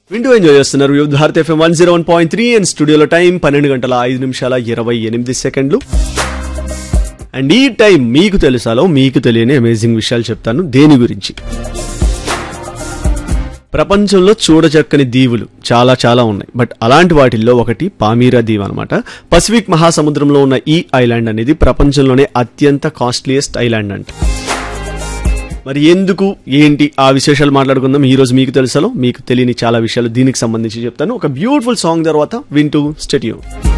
వింటూ ఎంజాయ్ చేస్తున్నారు youth Bharat FM one zero one point three and స్టూడియోలో టైం పన్నెండు గంటల ఐదు నిమిషాల ఇరవై ఎనిమిది సెకండ్లు అండ్ ఈ టైం మీకు తెలుసాలో మీకు తెలియని అమేజింగ్ విషయాలు చెప్తాను దేని గురించి ప్రపంచంలో చూడచక్కని దీవులు చాలా చాలా ఉన్నాయి బట్ అలాంటి వాటిల్లో ఒకటి పామీరా దీవ్ అనమాట పసిఫిక్ మహాసముద్రంలో ఉన్న ఈ ఐలాండ్ అనేది ప్రపంచంలోనే అత్యంత కాస్ట్లీయెస్ట్ ఐలాండ్ అంట మరి ఎందుకు ఏంటి ఆ విశేషాలు మాట్లాడుకుందాం ఈ రోజు మీకు తెలుసలో మీకు తెలియని చాలా విషయాలు దీనికి సంబంధించి చెప్తాను ఒక బ్యూటిఫుల్ సాంగ్ తర్వాత వింటూ స్టెట్యూ